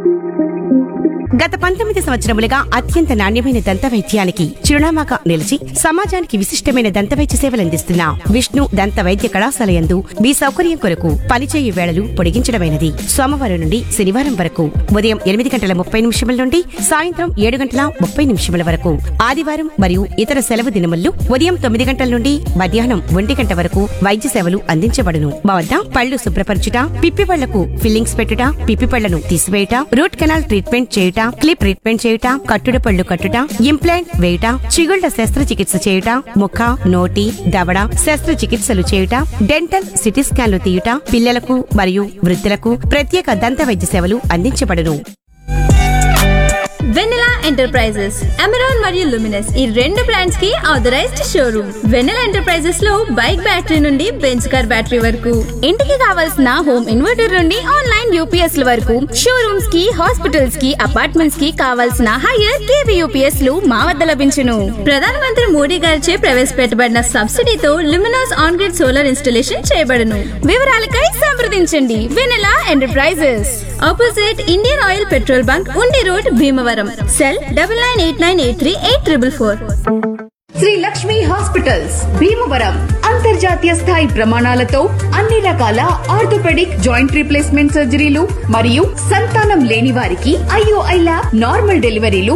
గత పంతొమ్మిది సంవత్సరములుగా అత్యంత నాణ్యమైన దంత వైద్యానికి చిరునామాగా నిలిచి సమాజానికి విశిష్టమైన దంత వైద్య సేవలందిస్తున్న విష్ణు దంత వైద్య కళాశాల యందు మీ సౌకర్యం కొరకు పనిచేయు వేళలు పొడిగించడమైనది సోమవారం నుండి శనివారం వరకు ఉదయం ఎనిమిది గంటల ముప్పై నిమిషముల నుండి సాయంత్రం ఏడు గంటల ముప్పై నిమిషముల వరకు ఆదివారం మరియు ఇతర సెలవు దినముల్లో ఉదయం తొమ్మిది గంటల నుండి మధ్యాహ్నం ఒంటి గంట వరకు వైద్య సేవలు అందించబడును మా వద్ద పళ్ళు శుభ్రపరచుట పిప్పి పళ్లకు ఫిల్లింగ్స్ పెట్టుట పిప్పి పళ్లను తీసివేయుట రూట్ కెనాల్ ట్రీట్మెంట్ చేయుట క్లిప్ ట్రీట్మెంట్ చేయుట కట్టుడు పళ్ళు కట్టుట ఇంప్లాంట్ వేయుట చిగుళ్ల శస్త్రచికిత్స చేయుట ముఖ నోటి దవడ శస్త్రచికిత్సలు చేయుట డెంటల్ సిటీ స్కాన్లు తీయుట పిల్లలకు మరియు వృద్ధులకు ప్రత్యేక దంత వైద్య సేవలు అందించబడును వెన్నెలా ఎంటర్ప్రైజెస్ అమెరాన్ మరియు లుమినస్ ఈ రెండు బ్రాండ్స్ కి ఆథరైజ్డ్ షోరూమ్ వెన్నెలా ఎంటర్ప్రైజెస్ లో బైక్ బ్యాటరీ నుండి బెంచ్ కార్ బ్యాటరీ వరకు ఇంటికి కావాల్సిన హోమ్ ఇన్వర్టర్ నుండి ఆన్లైన్ యూపీఎస్ ల వరకు షోరూమ్స్ కి హాస్పిటల్స్ కి అపార్ట్మెంట్స్ కి కావాల్సిన హైయర్ కేవీ యూపీఎస్ లు మా వద్ద లభించును ప్రధానమంత్రి మోడీ గారిచే ప్రవేశపెట్టబడిన సబ్సిడీతో Luminous on grid solar installation చేయబడును వివరాలకై సంప్రదించండి Vennela enterprises opposite Indian Oil petrol bunk Undi road Bhimavaram cell double nine eight nine eight three eight triple four Sri Lakshmi hospitals Bhimavaram అంతర్జాతీయ స్థాయి ప్రమాణాలతో అన్ని రకాల ఆర్థోపెడిక్ జాయింట్ రీప్లేస్మెంట్ సర్జరీలు మరియు సంతానం లేని వారికి ఐఓఐ ల్యాబ్ నార్మల్ డెలివరీలు